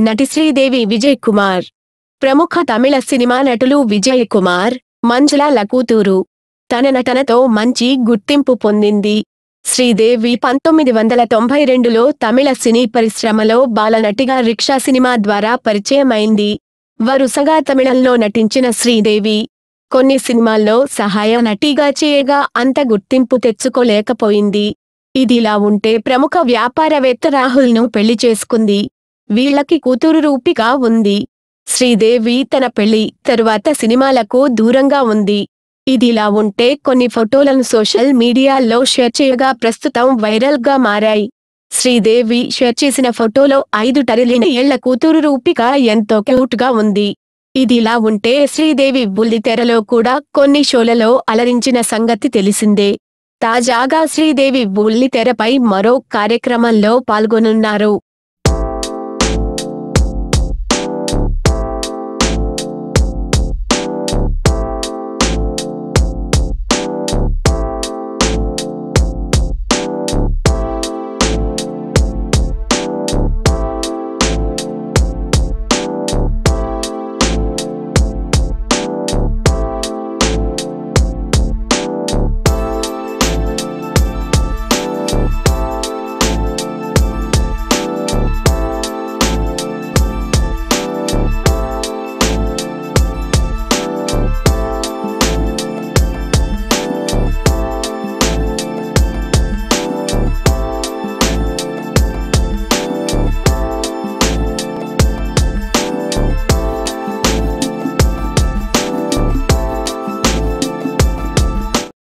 నటి శ్రీదేవి విజయ్ కుమార్ ప్రముఖ తమిళ సినిమా నటులు విజయ్ కుమార్ మంజుల కూతురు తన నటనతో మంచి గుర్తింపు పొందింది శ్రీదేవి పంతొమ్మిది వందల తొంభై రెండులో తమిళ సినీ పరిశ్రమలో బాలనటిగా రిక్షా సినిమా ద్వారా పరిచయమైంది వరుసగా తమిళంలో నటించిన శ్రీదేవి కొన్ని సినిమాల్లో సహాయ నటిగా చేయగా అంత గుర్తింపు తెచ్చుకోలేకపోయింది ఇదిలా ఉంటే ప్రముఖ వ్యాపారవేత్త రాహుల్ను పెళ్లి చేసుకుంది వీళ్ళకి కూతురు రూపిక ఉంది శ్రీదేవి తన పెళ్లి తరువాత సినిమాలకు దూరంగా ఉంది ఇదిలా ఉంటే కొన్ని ఫోటోలను సోషల్ మీడియాలో షేర్ చేయగా ప్రస్తుతం వైరల్ గా మారాయి శ్రీదేవి షేర్ చేసిన ఫోటోలో ఐదు టరిలిన ఏళ్ల కూతురు రూపిక ఎంతో క్యూట్ గా ఉంది ఇదిలా ఉంటే శ్రీదేవి బుల్లితెరలో కూడా కొన్ని షోలలో అలరించిన సంగతి తెలిసిందే తాజాగా శ్రీదేవి బుల్లితెరపై మరో కార్యక్రమంలో పాల్గొనున్నారు